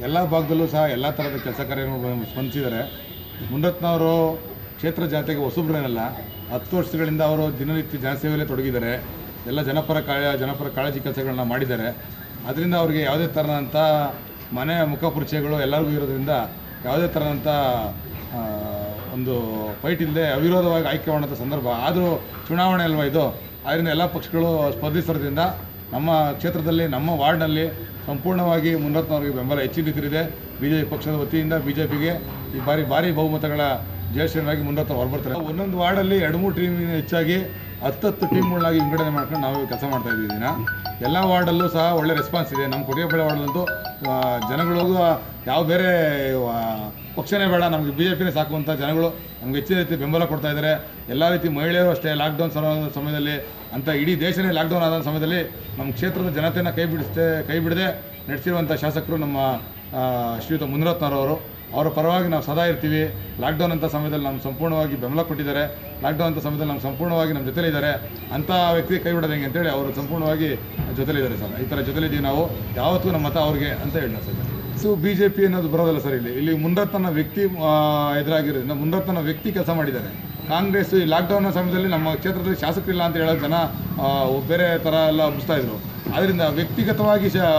ಎಲ್ಲ ಭಾಗದಲ್ಲೂ ಸಹ ಎಲ್ಲ ಥರದ ಕೆಲಸ ಕಾರ್ಯಗಳು ಸ್ಪಂದಿಸಿದ್ದಾರೆ ಮುನ್ನತ್ನವರು ಕ್ಷೇತ್ರ ಜಾತಿಗೆ ಹೊಸಬ್ರೇನಲ್ಲ ಹತ್ತು ವರ್ಷಗಳಿಂದ ಅವರು ದಿನನಿತ್ಯ ಜನಸೇವೆಯಲ್ಲೇ ತೊಡಗಿದ್ದಾರೆ ಎಲ್ಲ ಜನಪರ ಕಾಳ ಜನಪರ ಕಾಳಜಿ ಕೆಲಸಗಳನ್ನ ಮಾಡಿದ್ದಾರೆ ಅದರಿಂದ ಅವರಿಗೆ ಯಾವುದೇ ಥರದಂಥ ಮನೆ ಮುಖಪರಿಚಯಗಳು ಎಲ್ಲರಿಗೂ ಇರೋದ್ರಿಂದ ಯಾವುದೇ ಥರದಂಥ ಆ, ಒಂದು ಫೈಟ್ ಇಲ್ಲದೆ ಅವಿರೋಧವಾಗಿ ಆಯ್ಕೆ ಮಾಡೋಂಥ ಸಂದರ್ಭ ಆದರೂ ಚುನಾವಣೆ ಅಲ್ವಾ ಇದು ಆದ್ದರಿಂದ ಎಲ್ಲ ಪಕ್ಷಗಳು ಸ್ಪರ್ಧಿಸಿರೋದ್ರಿಂದ ನಮ್ಮ ಕ್ಷೇತ್ರದಲ್ಲಿ ನಮ್ಮ ವಾರ್ಡ್ನಲ್ಲಿ ಸಂಪೂರ್ಣವಾಗಿ ಮುನ್ನತ್ನವರಿಗೆ ಬೆಂಬಲ ಹೆಚ್ಚಿನ ರೀತಿಯಿದೆ ಬಿ ಜೆ ಪಿ ಪಕ್ಷದ ವತಿಯಿಂದ ಬಿ ಜೆ ಪಿಗೆ ಈ ಬಾರಿ ಭಾರಿ ಬಹುಮತಗಳ ಜಯಶ್ರೀನಾಗಿ ಮುನ್ನತ್ತ ಹೊರಬರ್ತಾರೆ ಒಂದೊಂದು ವಾರ್ಡಲ್ಲಿ ಎರಡು ಮೂರು ಟೀಮ್ ಹೆಚ್ಚಾಗಿ ಹತ್ತತ್ತು ಟೀಮ್ಗಳಾಗಿ ವಿಂಗಡಣೆ ಮಾಡ್ಕೊಂಡು ನಾವು ಕೆಲಸ ಮಾಡ್ತಾ ಇದ್ದೀವಿ ದಿನ ಎಲ್ಲ ವಾರ್ಡಲ್ಲೂ ಸಹ ಒಳ್ಳೆ ರೆಸ್ಪಾನ್ಸ್ ಇದೆ ನಮ್ಮ ಕೊಟ್ಟಿಗೆಪಳ್ಳಿ ವಾರ್ಡಲ್ಲಂತೂ ಆ, ಜನಗಳಿಗೂ ಯಾವ ಬೇರೆ ಆ, ಪಕ್ಷನೇ ಬೇಡ ನಮಗೆ ಬಿ ಜೆ ಪಿನೇ ಸಾಕು ಅಂತ ಜನಗಳು ನಮ್ಗೆ ಹೆಚ್ಚಿನ ರೀತಿ ಬೆಂಬಲ ಕೊಡ್ತಾ ಇದ್ದಾರೆ ಎಲ್ಲ ರೀತಿ ಮಹಿಳೆಯರು ಅಷ್ಟೇ ಲಾಕ್ಡೌನ್ ಸಮಯದಲ್ಲಿ ಅಂತ ಇಡೀ ದೇಶನೇ ಲಾಕ್ಡೌನ್ ಆದ ಸಮಯದಲ್ಲಿ ನಮ್ಮ ಕ್ಷೇತ್ರದ ಜನತೆಯನ್ನು ಕೈ ಬಿಡಿಸ್ತೆ ಕೈ ಬಿಡದೆ ನಡೆಸಿರುವಂಥ ಶಾಸಕರು ನಮ್ಮ ಆ, ಶ್ರೀಯುತ ಮುನಿರತ್ನರವರು ಅವರ ಪರವಾಗಿ ನಾವು ಸದಾ ಇರ್ತೀವಿ ಲಾಕ್ಡೌನ್ ಅಂತ ಸಮಯದಲ್ಲಿ ನಮ್ಮ ಸಂಪೂರ್ಣವಾಗಿ ಬೆಂಬಲ ಕೊಟ್ಟಿದ್ದಾರೆ ಲಾಕ್ಡೌನ್ ಅಂತ ಸಮಯದಲ್ಲಿ ನಮ್ಮ ಸಂಪೂರ್ಣವಾಗಿ ನಮ್ಮ ಜೊತೆಲಿದ್ದಾರೆ ಅಂಥ ವ್ಯಕ್ತಿ ಕೈ ಬಿಡೋದು ಹೆಂಗೆ ಅಂತೇಳಿ ಅವರು ಸಂಪೂರ್ಣವಾಗಿ ಜೊತೆಲಿದ್ದಾರೆ ಸರ್ ಈ ಥರ ಜೊತೆಲಿದ್ದೀವಿ ನಾವು ಯಾವತ್ತೂ ನಮ್ಮ ಮತ ಅವ್ರಿಗೆ ಅಂತ ಹೇಳಿಲ್ಲ sir so B J P ಅನ್ನೋದು ಬರೋದಲ್ಲ ಸರ್ ಇಲ್ಲಿ ಇಲ್ಲಿ ಮುನ್ರತ್ನ ವ್ಯಕ್ತಿ ಆ, ಎದುರಾಗಿರೋದ್ರಿಂದ ಮುನ್ರತ್ನ ವ್ಯಕ್ತಿ ಕೆಲಸ ಮಾಡಿದ್ದಾರೆ ಕಾಂಗ್ರೆಸ್ ಈ ಲಾಕ್ಡೌನ್ ಸಮಯದಲ್ಲಿ ನಮ್ಮ ಕ್ಷೇತ್ರದಲ್ಲಿ ಶಾಸಕರಿಲ್ಲ ಅಂತ ಹೇಳೋ ಜನ ಆ, ಬೇರೆ ಥರ ಎಲ್ಲ ಹಬ್ಬಿಸ್ತಾ ಇದ್ರು ಅದರಿಂದ ವ್ಯಕ್ತಿಗತವಾಗಿ ಶ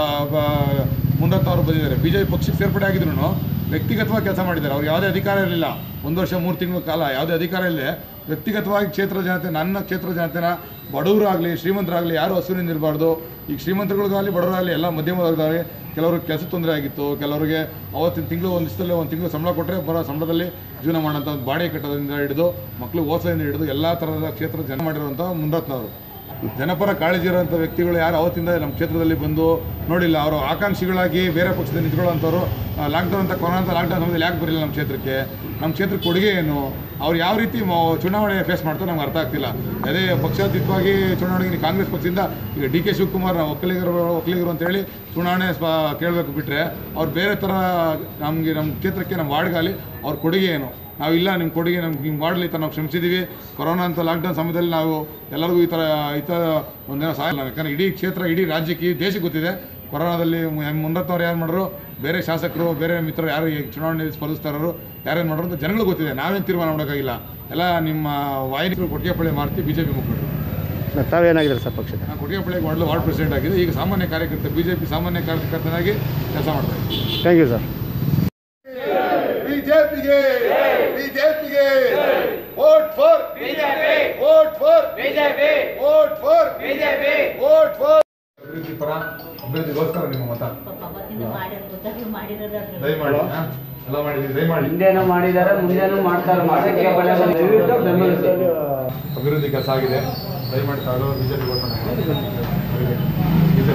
ಮುನ್ನತ್ತ ಅವರು ಬಂದಿದ್ದಾರೆ ಬಿ ಜೆ ಪಿ ಪಕ್ಷಕ್ಕೆ ಸೇರ್ಪಡೆ ಆಗಿದ್ರು ವ್ಯಕ್ತಿಗತವಾಗಿ ಕೆಲಸ ಮಾಡಿದ್ದಾರೆ ಅವ್ರಿಗೆ ಯಾವುದೇ ಅಧಿಕಾರ ಇರಲಿಲ್ಲ ಒಂದು ವರ್ಷ ಮೂರು ತಿಂಗಳ ಕಾಲ ಯಾವುದೇ ಅಧಿಕಾರ ಇಲ್ಲದೆ ವ್ಯಕ್ತಿಗತವಾಗಿ ಕ್ಷೇತ್ರ ಜನತೆ ನನ್ನ ಕ್ಷೇತ್ರ ಜನತೆನ ಬಡವರಾಗಲಿ ಶ್ರೀಮಂತರಾಗಲಿ ಯಾರು ಹಸುವಿನಿಂದ ಇರಬಾರ್ದು ಈಗ ಶ್ರೀಮಂತರುಗಳಿಗಾಗಲಿ ಬಡವರಾಗಲಿ ಎಲ್ಲ ಮಧ್ಯಮ ವರ್ಗದವರಿಗೆ ಕೆಲವ್ರಿಗೆ ಕೆಲಸ ತೊಂದರೆ ಆಗಿತ್ತು ಕೆಲವರಿಗೆ ಅವತ್ತಿನ ತಿಂಗಳು ಒಂದು ದಿವಸದಲ್ಲಿ ಒಂದು ತಿಂಗಳು ಸಂಬಳ ಕೊಟ್ಟರೆ ಬರೋ ಸಂಬಳದಲ್ಲಿ ಜೀವನ ಮಾಡೋಂಥ ಒಂದು ಬಾಡಿಗೆ ಕಟ್ಟೋದ್ರಿಂದ ಹಿಡಿದು ಮಕ್ಕಳು ಓದಿಸೋದ್ರಿಂದ ಹಿಡಿದು ಎಲ್ಲ ಥರದ ಕ್ಷೇತ್ರ ಜನ ಮಾಡಿರುವಂಥ ಮುನ್ರತ್ನವರು ಜನಪರ ಕಾಳಜಿ ಇರುವಂಥ ವ್ಯಕ್ತಿಗಳು ಯಾರು ಅವತ್ತಿಂದ ನಮ್ಮ ಕ್ಷೇತ್ರದಲ್ಲಿ ಬಂದು ನೋಡಿಲ್ಲ ಅವರು ಆಕಾಂಕ್ಷಿಗಳಾಗಿ ಬೇರೆ ಪಕ್ಷದ ನಿಂತ್ಕೊಳ್ಳೋಂಥವ್ರು ಲಾಕ್ಡೌನ್ ಅಂತ ಕೊರೋನಾ ಅಂತ ಲಾಕ್ಡೌನ್ ಸಮಯದಲ್ಲಿ ಯಾಕೆ ಬರಲಿಲ್ಲ ನಮ್ಮ ಕ್ಷೇತ್ರಕ್ಕೆ ನಮ್ಮ ಕ್ಷೇತ್ರಕ್ಕೆ ಕೊಡುಗೆ ಏನು ಅವ್ರು ಯಾವ ರೀತಿ ಮ- ಚುನಾವಣೆ ಫೇಸ್ ಮಾಡ್ತಾರೆ ನಮ್ಗೆ ಅರ್ಥ ಆಗ್ತಿಲ್ಲ ಅದೇ ಪಕ್ಷಾತೀತವಾಗಿ ಚುನಾವಣೆಗೆ ಕಾಂಗ್ರೆಸ್ ಪಕ್ಷದಿಂದ ಈಗ ಡಿ ಕೆ ಶಿವಕುಮಾರ್ ನಾವು ಒಕ್ಕಲಿಗರು ಒಕ್ಕಲಿಗರು ಅಂತೇಳಿ ಚುನಾವಣೆ ಸ್ಪ ಕೇಳಬೇಕು ಬಿಟ್ಟರೆ ಅವ್ರು ಬೇರೆ ಥರ ನಮಗೆ ನಮ್ಮ ಕ್ಷೇತ್ರಕ್ಕೆ ನಮ್ಮ ವಾರ್ಡ್ಗಾಲಿ ಅವ್ರ ಕೊಡುಗೆ ಏನು ನಾವು ಇಲ್ಲ ನಿಮ್ಮ ಕೊಡುಗೆ ನಮ್ಗೆ ಹಿಂಗೆ ಮಾಡಲಿ ಈ ಥರ ನಾವು ಶ್ರಮಿಸಿದ್ದೀವಿ ಕೊರೋನಾ ಅಂತ ಲಾಕ್ಡೌನ್ ಸಮಯದಲ್ಲಿ ನಾವು ಎಲ್ಲರಿಗೂ ಈ ಥರ ಈ ಥರ ಒಂದಿನ ಸಹಾಯ ಇಲ್ಲ ಯಾಕಂದರೆ ಇಡೀ ಕ್ಷೇತ್ರ ಇಡೀ ರಾಜ್ಯಕ್ಕೆ ಈ ದೇಶಕ್ಕೆ ಗೊತ್ತಿದೆ ಕೊರೋನಾದಲ್ಲಿ ಮುನ್ನತ್ತವ್ರು ಯಾರು ಮಾಡೋರು ಬೇರೆ ಶಾಸಕರು ಬೇರೆ ಮಿತ್ರರು ಯಾರು ಈ ಚುನಾವಣೆ ಸ್ಪರ್ಧಿಸ್ತಾ ಇರೋರು ಯಾರೇನು ಮಾಡೋರು ಅಂತ ಜನಗಳು ಗೊತ್ತಿದೆ ನಾವೇನು ತೀರ್ಮಾನ ಮಾಡೋಕ್ಕಾಗಿಲ್ಲ ಎಲ್ಲ ನಿಮ್ಮ ವಾಹಿನಿಗಳು ಕೊಟ್ಟಿಗೆಪಳ್ಳಿ ಮಾರ್ತಿ ಬಿ ಜೆ ಪಿ ಮುಖಂಡರು ತಾವೇನಾಗಿದ್ದಾರೆ ಸರ್ ಪಕ್ಷದ ನಾನು ಕೊಟ್ಟಿಗೆಪಳ್ಳಿಗೆ ಮಾಡಲು ವಾರ್ಡ್ ಪ್ರೆಸಿಡೆಂಟ್ ಆಗಿದೆ ಈಗ ಸಾಮಾನ್ಯ ಕಾರ್ಯಕರ್ತ ಬಿ ಜೆ ಪಿ ಸಾಮಾನ್ಯ ಕಾರ್ಯಕರ್ತನಾಗಿ ಕೆಲಸ ಮಾಡ್ತಾ ಇದ್ದೀನಿ ಥ್ಯಾಂಕ್ ಯು ಸರ್ ಬಿಜೆಪಿಗೆ ಬಿಜೆಪಿಗೆ vote for BJP vote for BJP vote for BJP vote for ಅಭಿವೃದ್ಧಿ ಪರ ಅಭಿವೃದ್ಧಿಗೋಸ್ಕರ ನಿಮ್ಮ ಮತ ಪಾಪ ಅವತ್ತಿಂದ ಮಾಡಿರೋದು ಮಾಡಿರೋದಾದ್ರೆ ದಯಮಾಡಿ ಹಾ? ಎಲ್ಲ ಮಾಡಿದ್ದೀವಿ ದಯಮಾಡಿ ಹಿಂದೆನೂ ಮಾಡಿದ್ದಾರೆ ಮುಂದೆನೂ ಮಾಡ್ತಾರೆ ಮಾಡೋಕ್ಕೆ ಬಳೆ ದಯವಿಟ್ಟು ಬೆಂಬಲಿಸಿ ಅಭಿವೃದ್ಧಿ ಕೆಲಸ ಆಗಿದೆ ದಯಮಾಡಿ ತಾವು ಬಿಜೆಪಿ ವೋಟ್ ಮಾಡಿ ಬಿಜೆಪಿ